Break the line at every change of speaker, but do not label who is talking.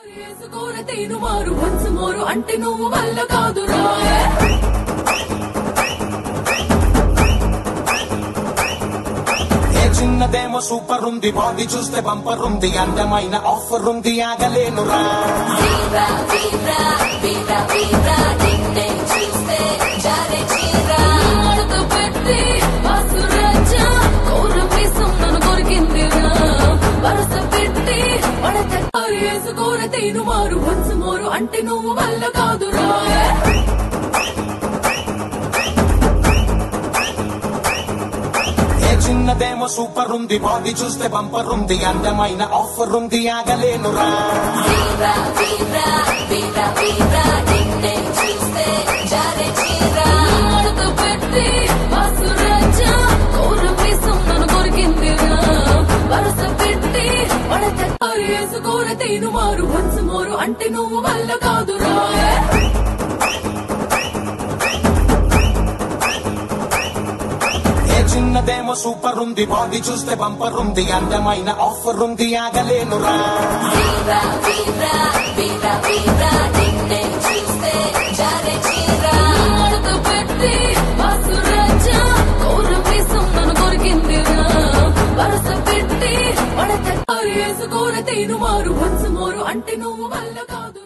వేసుకోర తేను మారు వన్స్ మోరు అంటే నువ్వు వల్ల కాదురా
ఏ చిన్నదేమో సూపర్ ఉంది బాడీ చూస్తే బంపర్ ఉంది అందమైన ఆఫర్ ఉంది ఆగలేనురా
వీరా వీరా వీరా వీరా నిన్నే చూస్తే జారే చీరా మడత పెట్టి వాసురాజ కోర పీసం నన్ను కొరికిందిరా వరస పెట్టి మడత వేసుకోర తేను మారు వన్స్ మోరు అంటే నువ్వు వల్ల కాదురా
ఏ చిన్నదేమో సూపర్ ఉంది బాడీ చూస్తే బంపర్ ఉంది అందమైన ఆఫర్ ఉంది ఆగలేనురా
వీరా వీరా వీరా వీరా నిన్నే చూస్తే జారే చీరా మడత పెట్టి వాసురాజ కోర పీసం నన్ను కొరికిందిరా వరస పెట్టి మడత వేసుకోర తేను మారు వన్స్ మోరు అంటే నువ్వు వల్ల కాదురా
ఏ చిన్నదేమో సూపర్ ఉంది బాడీ చూస్తే బంపర్ ఉంది అందమైన ఆఫర్ ఉంది ఆగలేనురా
వీరా వీరా వీరా వీరా నిన్నే చూస్తే జారే చీరా మడత పెట్టి వాసురాజ కోర పీసం నన్ను కొరికిందిరా వరస పెట్టి మడత వేసుకోర తేను మారు వన్స్ మోరు అంటే నువ్వు వల్ల కాదు